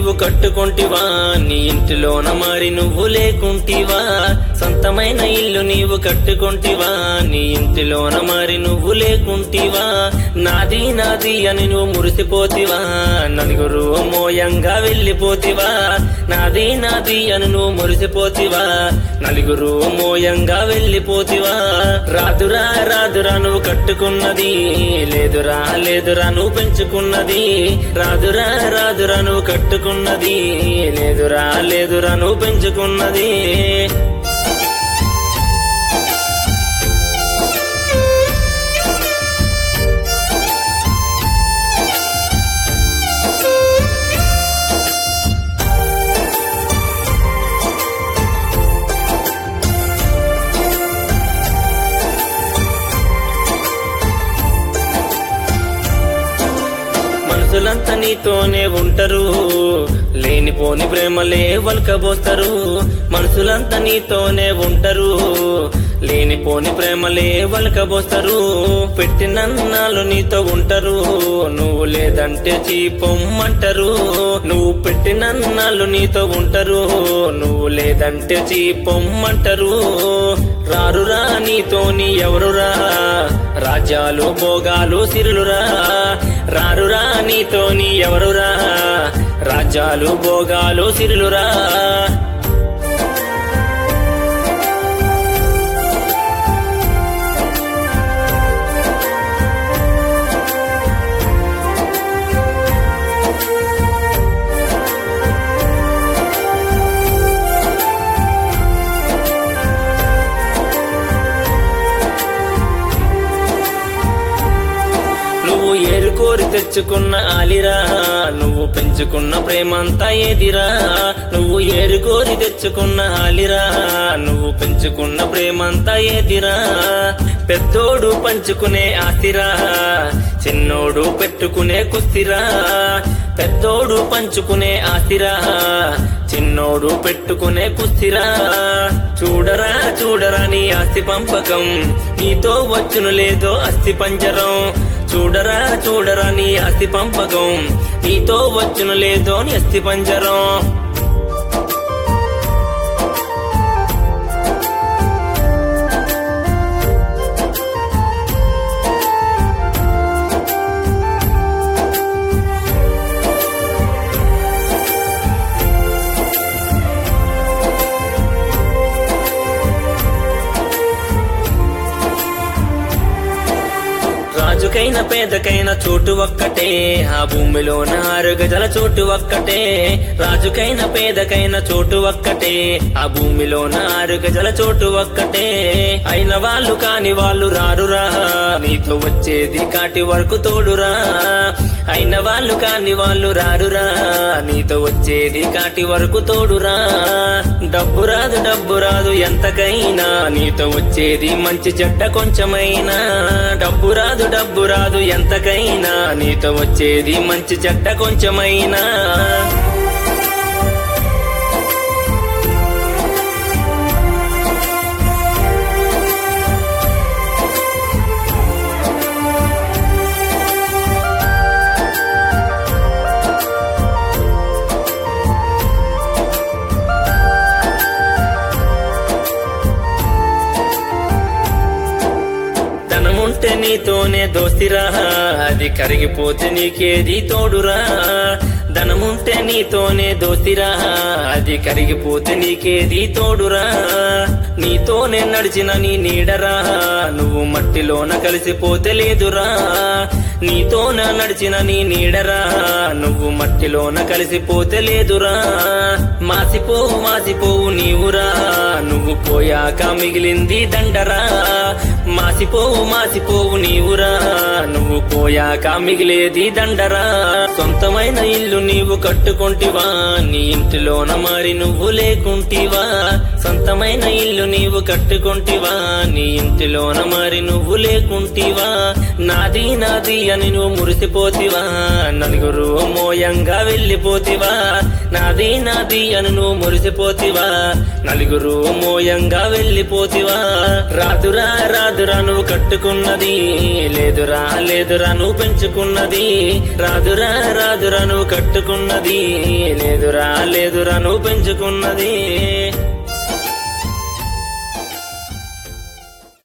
నీవు కట్టుకొంటివా నీ ఇంటిలోన మరి నువ్వు లేకుంటివా సొంతమైన ఇల్లు నీవు కట్టుకొంటివా నీ ఇంటిలోన మరి నువ్వు లేకుంటివా నాది నాది అని నువ్వు మురిసిపోతివా నలుగురు మోయంగా వెళ్ళిపోతివా నాది నాది అని నువ్వు మురిసిపోతివా నలుగురు మోయంగా వెళ్ళిపోతివా రాదురా రాదురా నువ్వు కట్టుకున్నది లేదురా లేదురా నువ్వు పెంచుకున్నది రాదురా రాదురా నువ్వు కట్టుకున్నది లేదురా లేదురా నువ్వు పెంచుకున్నది మనుషులంతా నీతోనే ఉంటారు లేనిపోని ప్రేమలే వల్కబోస్తారు మనుషులంతా నీతోనే ఉంటారు లేనిపోని ప్రేమలే వల్కబోస్తారు పెట్టినన్నాళ్ళు నీతో ఉంటారు నువ్వు లేదంటే చీపొమ్మంటారు నువ్వు పెట్టినన్నాళ్ళు నీతో ఉంటారు నువ్వు లేదంటే చీపొమ్మంటారు రారురా నీతోని ఎవరురా రాజ్యాలు భోగాలు సిరులురా రారురా నీతోని ఎవరురా రాజ్యాలు భోగాలు సిరులురా నువ్వు ఏరుకోరి తెచ్చుకున్న ఆలిరా నువ్వు పెంచుకున్న ప్రేమంతా ఏదిరా నువ్వు ఏరుకోరి తెచ్చుకున్న ఆలిరా నువ్వు పెంచుకున్న ప్రేమంతా ఏదిరా పెద్దోడు పంచుకునే ఆస్తిరా చిన్నోడు పెట్టుకునే కుస్తిరా పెద్దోడు పంచుకునే ఆస్తిరా చిన్నోడు పెట్టుకునే కుస్తిరా చూడరా చూడరా నీ ఆస్తి పంపకం నీతో వచ్చును లేదో అస్థి పంజరం చూడరా చూడరా నీ అస్థి పంపకం నీతో వచ్చును లేదో నీ అస్థి పంజరం రాజుకైన పేదకైన చోటు ఒక్కటే ఆ భూమిలో ఆరు గజల చోటు ఒక్కటే రాజుకైన పేదకైన చోటు ఒక్కటే ఆ భూమిలో ఆరు గజల చోటు ఒక్కటే అయిన వాళ్ళు కాని వాళ్ళు రారురా నీతో వచ్చేది కాటి వరకు తోడురా అయిన వాళ్ళు కాని వాళ్ళు రారురా నీతో వచ్చేది కాటి వరకు తోడురా డబ్బు రాదు డబ్బు రాదు ఎంతకైనా నీతో వచ్చేది మంచి చెడ్డ కొంచెమైనా డబ్బు రాదు డబ్బు రాదు ఎంతకైనా నీతో వచ్చేది మంచి చెడ్డ కొంచెమైనా ధనముంటే నీతోనే దోస్తిరా అది కరిగిపోతే నీకేది తోడురా ధనముంటే నీతోనే దోస్తిరా అది కరిగిపోతే నీకేది తోడురా నీతోనే నడిచిన నీ నీడరా నువ్వు మట్టిలోన కలిసిపోతే లేదురా నీతోన నడిచిన నీ నీడరా నువ్వు మట్టిలోన కలిసిపోతే లేదురా మాసిపోవు మాసిపోవు నీవురా నువ్వు పోయాక మిగిలింది దండరా మాసిపోవు మాసిపోవు నీవురా నువ్వు పోయాక మిగిలేది దండరా సొంతమైన ఇల్లు నీవు కట్టుకొంటివా నీ ఇంటిలోన మరి నువ్వు లేకుంటివా సొంతమైన ఇల్లు నీవు కట్టుకొంటివా నీ ఇంటిలోన మరి నువ్వు లేకుంటివా నాది నాది అని నువ్వు మురిసిపోతివా నలుగురు మోయంగా వెళ్ళిపోతివా నాది నాది అని నువ్వు మురిసిపోతివా నలుగురు మోయంగా వెళ్ళిపోతివా రాదురా రాదురా రాదురా నువ్వు కట్టుకున్నది లేదురా లేదురా నువ్వు పెంచుకున్నది రాదురా రాదురా నువ్వు కట్టుకున్నది లేదురా లేదురా నువ్వు పెంచుకున్నది